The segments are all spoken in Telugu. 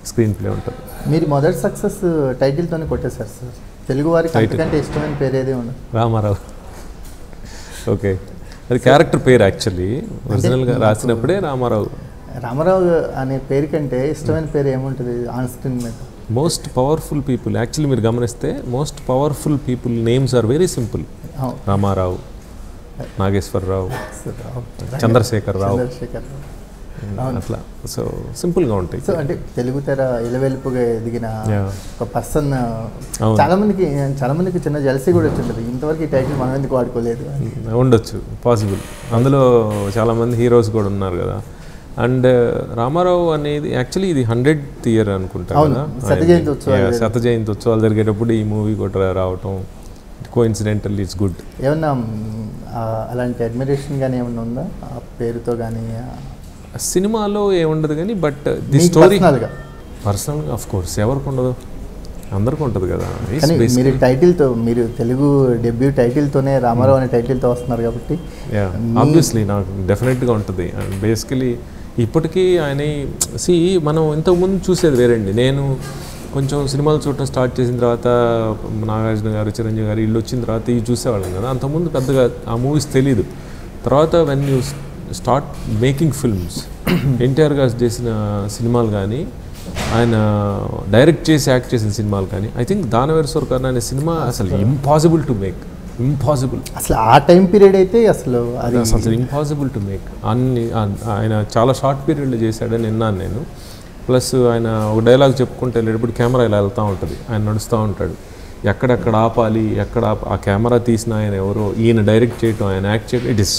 స్క్రీన్ ప్లే ఉంటుంది మీరు మొదటి సక్సెస్ టైటిల్తోనే కొట్టేశారు సార్ తెలుగు వారికి Title. అంతకంటే ఇష్టమైన పేరు ఏదే ఉండదు రామారావు ఓకే అది క్యారెక్టర్ పేరు యాక్చువల్లీ ఒరిజినల్గా రాసినప్పుడే రామారావు రామారావు అనే పేరు కంటే ఇష్టమైన పేరు ఏముంటుంది ఆన్ స్క్రీన్ మీద మోస్ట్ పవర్ఫుల్ పీపుల్ యాక్చువల్లీ మీరు గమనిస్తే most powerful people names are very simple అవును. రామారావు నాగేశ్వరరావు సార్, రావు. చంద్రశేఖర్ రావు చంద్రశేఖర్ రావు. అవును. అట్లా సో సింపుల్గా ఉంటాయి సో అంటే తెలుగు తెర ఇలవెలుపుగా ఎదిగిన Yeah. ఒక పర్సన్ అవును. చాలా మందికి చాలా మందికి చిన్న జలసీ కూడా వచ్చింటుంది ఇంతవరకు ఈ టైటిల్ మనం ఎందుకు వాడుకోలేదు అని. ఉండొచ్చు పాసిబుల్ అందులో చాలామంది హీరోస్ కూడా ఉన్నారు కదా అండ్ రామారావు అనేది యాక్చువల్లీ ఇది హండ్రెడ్ ఇయర్ అనుకుంటా అవును. కదా శత జయంతి ఉత్సవాలు Yeah, శత జయంతి ఉత్సవాలు జరిగేటప్పుడు ఈ మూవీ కూడా రావటం కో ఇన్సిడెంటల్ ఈజ్ గుడ్ ఏమన్నా మ్, ఆ, అలాంటి అడ్మిరేషన్ కానీ ఏమన్నా ఉందా ఆ పేరుతో కానీ సినిమాలో ఏముండదు కానీ బట్ ది మీకు స్టోరీ personal గా? పర్సనల్గా ఆఫ్ కోర్స్ ఎవరికి ఉండదు అందరికి ఉంటుంది కదా It's కానీ basically- మీరు టైటిల్తో మీరు తెలుగు డెబ్యూ టైటిల్తోనే రామారావు అనే టైటిల్తో వస్తున్నారు కాబట్టి యా మీ- ఆబ్వియస్లీ నాకు డెఫినెట్గా ఉంటుంది అండ్ బేసికలీ ఇప్పటికీ ఆయన సి మనం ఇంతకుముందు చూసేది వేరండి నేను కొంచెం సినిమాలు చూడటం స్టార్ట్ చేసిన తర్వాత నాగార్జున గారు చిరంజీవి గారు వీళ్ళు వచ్చిన తర్వాత ఇవి చూసేవాళ్ళం కదా అంతకుముందు పెద్దగా ఆ మూవీస్ తెలియదు తర్వాత when you start making films NTR గారు చేసిన సినిమాలు కానీ ఆయన డైరెక్ట్ చేసి యాక్ట్ చేసిన సినిమాలు కానీ ఐ థింక్ దానవేశ్వర్ కర్ణ అనే సినిమా అసలు ఇంపాసిబుల్ టు మేక్ ఇంపాసిబుల్ అసలు ఆ టైం పీరియడ్ అయితే అసలు అది అది అసలు ఇంపాసిబుల్ టు మేక్ అన్ని ఆ- ఆయన చాలా షార్ట్ పీరియడ్లో చేశాడని విన్నాను నేను ప్లస్ ఆయన ఒక డైలాగ్ చెప్పుకుంటే వెళ్ళేటప్పుడు కెమెరా ఇలా వెళ్తూ ఉంటుంది ఆయన నడుస్తూ ఉంటాడు ఎక్కడెక్కడ ఆపాలి ఎక్కడ ఆప- ఆ కెమెరా తీసిన ఆయన ఎవరో ఈయన డైరెక్ట్ చేయటం ఆయన యాక్ట్ చేయడం ఇట్ ఇస్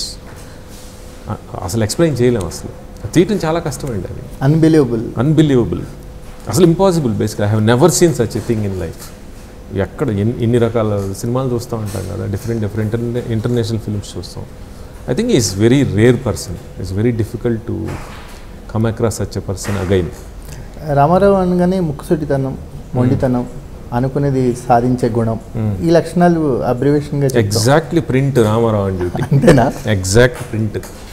అసలు ఎక్స్ప్లెయిన్ చేయలేం అసలు తీయటం చాలా కష్టమండి అది అన్బిలీవబుల్ అన్బిలీవబుల్ అసలు ఇంపాసిబుల్ బేసిక్గా I have never seen such a thing in life ఎక్కడ ఎన్ని ఇన్ని రకాల సినిమాలు చూస్తూ ఉంటాం కదా డిఫరెంట్ డిఫరెంట్ ఇంటర్నేషనల్ ఫిల్మ్స్ చూస్తాం I think is very rare person it's very difficult to come across such a person again Ramarao అనగానే ముక్కుసూటితనం మొండితనం అనుకునేది సాధించే గుణం ఈ లక్షణాలు అబ్రివేషన్గా చెప్తాం exactly print Ramarao and duty అంతేనా ఎగ్జాక్ట్ ప్రింట్